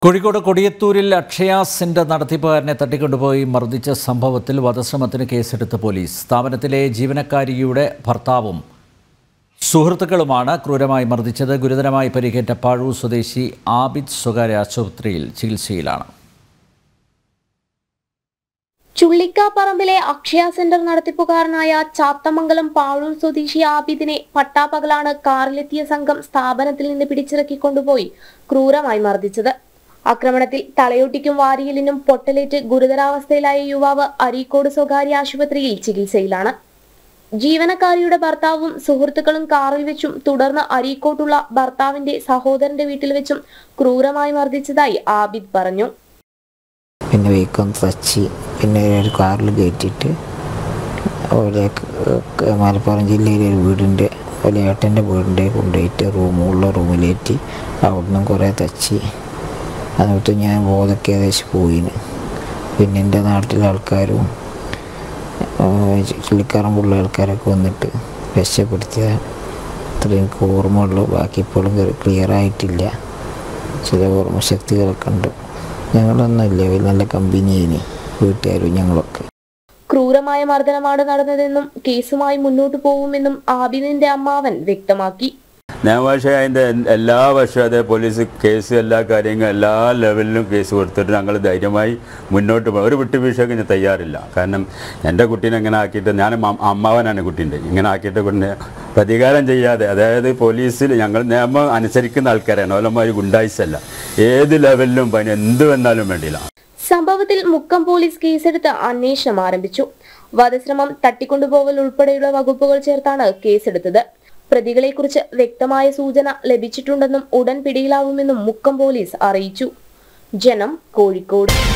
കോഴിക്കോട് കൊടിയത്തൂരിൽ അക്ഷയ സെന്റർ നടത്തിപ്പുകാരനെ തട്ടിക്കൊണ്ടുപോയി മർദ്ദിച്ച സംഭവത്തിൽ വധശ്രമത്തിന് കേസെടുത്ത് പോലീസ് സ്ഥാപനത്തിലെ ജീവനക്കാരിയുടെ ഭർത്താവും സുഹൃത്തുക്കളുമാണ് ക്രൂരമായി മർദ്ദിച്ചത് ഗുരുതരമായി പരിക്കേറ്റ പാഴൂർ സ്വദേശി ആബിദ് സ്വകാര്യ ആശുപത്രിയിൽ ചികിത്സയിലാണ് ചുള്ളിക്കാപ്പറമ്പിലെ അക്ഷയ സെന്റർ നടത്തിപ്പുകാരനായ ചാത്തമംഗലം പാഴൂർ സ്വദേശി ആബിദിനെ പട്ടാപ്പകലാണ് കാറിലെത്തിയ സംഘം സ്ഥാപനത്തിൽ നിന്ന് പിടിച്ചിറക്കി കൊണ്ടുപോയി ക്രൂരമായി മർദ്ദിച്ചത് ആക്രമണത്തിൽ തലയൊട്ടിക്കും വാരിയലിനും പൊട്ടലേറ്റ് ഗുരുതരാവസ്ഥയിലായ യുവാവ് അരീക്കോട് സ്വകാര്യ ആശുപത്രിയിൽ ചികിത്സയിലാണ് ജീവനക്കാരിയുടെ ഭർത്താവും സുഹൃത്തുക്കളും കാറിൽ വെച്ചും തുടർന്ന് അരീക്കോട്ടുള്ള ഭർത്താവിന്റെ സഹോദരന്റെ വീട്ടിൽ വെച്ചും ക്രൂരമായി മർദ്ദിച്ചതായി ആബിദ് പറഞ്ഞു പിന്നെ വെയ്ക്കം തച്ചി പിന്നെ ഒരു കാറിൽ കയറ്റിയിട്ട് ഓലെ ക- മലപ്പുറം ജില്ലയിലെ ഒരു വീടിൻ്റെ ഓലെ ഏട്ടൻ്റെ വീടിൻ്റെ കൊണ്ടുപോയിട്ട് റൂമുള്ള റൂമിലേറ്റി അവിടുന്ന് കുറേ തച്ചി എന്നിട്ട് ഞാൻ ബോധമൊക്കെ ഏകദേശം പോയിന് പിന്നെ എൻ്റെ നാട്ടിലെ ആൾക്കാരും ചുള്ളിക്കാറമ്പുള്ള ആൾക്കാരൊക്കെ വന്നിട്ട് രക്ഷപ്പെടുത്തിയതാണ് അത്രയും എനിക്ക് ഓർമ്മയുള്ളൂ ബാക്കി ഇപ്പോഴും ക്ലിയർ ആയിട്ടില്ല ചില ഓർമ്മശക്തികളൊക്കെ ഉണ്ട് ഞങ്ങളൊന്നുമില്ല വലിയ നല്ല കമ്പനിയേനി വീട്ടുകാരും ഞങ്ങളൊക്കെ ക്രൂരമായ മർദ്ദനമാണ് നടന്നതെന്നും കേസുമായി മുന്നോട്ടു പോകുമെന്നും ആബിദിന്റെ അമ്മാവൻ വ്യക്തമാക്കി നിയമഭാഷ അതിൻ്റെ എല്ലാ വർഷവും അതേ പോലീസ് കേസ് എല്ലാ കാര്യങ്ങളും എല്ലാ ലെവലിലും കേസ് കൊടുത്തിട്ട് ഞങ്ങൾ ധൈര്യമായി മുന്നോട്ട് പോകും ഒരു വിട്ടുവീഴ്ചയ്ക്ക് ഞാൻ തയ്യാറില്ല കാരണം എൻ്റെ കുട്ടീനെ ഇങ്ങനെ ആക്കിയിട്ട് ഞാൻ അമ്മ- അമ്മാവനാണ് കുട്ടീൻ്റെ ഇങ്ങനെ ആക്കിയിട്ട് കുട്ടീനെ പ്രതികാരം ചെയ്യാതെ അതായത് പോലീസിൽ ഞങ്ങൾ നിയമം അനുസരിക്കുന്ന ആൾക്കാരാണ് ഓലന്മാർ ഗുണ്ടായിസല്ല ഏത് ലെവലിലും പനി എന്ത് വന്നാലും വേണ്ടിയില്ല സംഭവത്തിൽ മുക്കം പോലീസ് കേസെടുത്ത് അന്വേഷണം ആരംഭിച്ചു വധശ്രമം തട്ടിക്കൊണ്ടുപോകൽ ഉൾപ്പെടെയുള്ള വകുപ്പുകൾ ചേർത്താണ് കേസെടുത്തത് പ്രതികളെക്കുറിച്ച് വ്യക്തമായ സൂചന ലഭിച്ചിട്ടുണ്ടെന്നും ഉടൻ പിടിയിലാവുമെന്നും മുക്കം പോലീസ് അറിയിച്ചു ജനം കോഴിക്കോട്